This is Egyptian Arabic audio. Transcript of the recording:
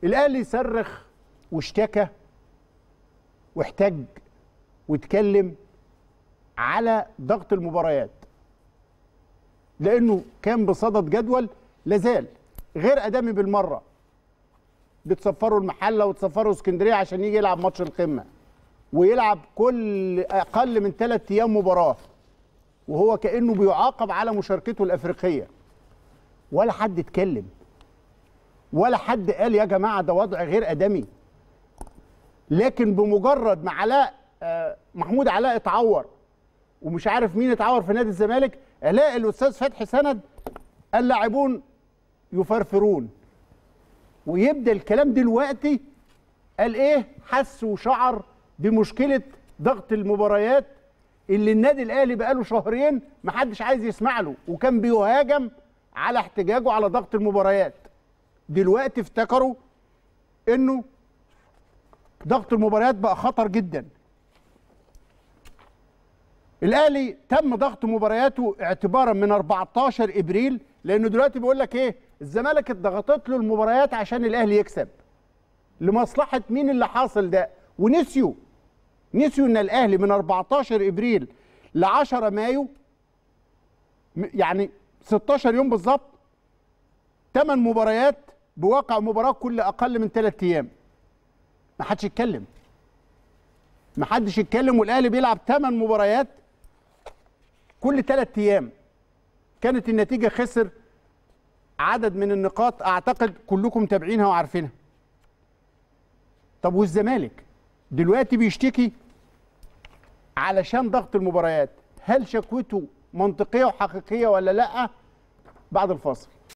الاهلي صرخ واشتكى واحتج واتكلم على ضغط المباريات لانه كان بصدد جدول لازال غير ادمي بالمره بتسفروا المحله وتسفروا اسكندريه عشان يجي يلعب ماتش القمه ويلعب كل اقل من ثلاث ايام مباراه وهو كانه بيعاقب على مشاركته الافريقيه ولا حد اتكلم ولا حد قال يا جماعه ده وضع غير ادمي لكن بمجرد ما علاء آه، محمود علاء اتعور ومش عارف مين اتعور في نادي الزمالك الاقي الاستاذ فتحي سند اللاعبون يفرفرون ويبدا الكلام دلوقتي قال ايه حس وشعر بمشكله ضغط المباريات اللي النادي الاهلي بقاله شهرين محدش عايز يسمع له وكان بيهاجم على احتجاجه على ضغط المباريات دلوقتي افتكروا انه ضغط المباريات بقى خطر جدا الاهلي تم ضغط مبارياته اعتبارا من 14 ابريل لانه دلوقتي بيقول لك ايه الزمالك اتضغطت له المباريات عشان الاهلي يكسب لمصلحه مين اللي حاصل ده ونسيوا نسيوا ان الاهلي من 14 ابريل ل 10 مايو م- يعني 16 يوم بالظبط 8 مباريات بواقع مباراه كل اقل من 3 ايام ما حدش يتكلم ما حدش يتكلم والاهلي بيلعب 8 مباريات كل 3 ايام كانت النتيجه خسر عدد من النقاط اعتقد كلكم متابعينها وعارفينها طب والزمالك دلوقتي بيشتكي علشان ضغط المباريات هل شكوته منطقيه وحقيقيه ولا لا بعد الفاصل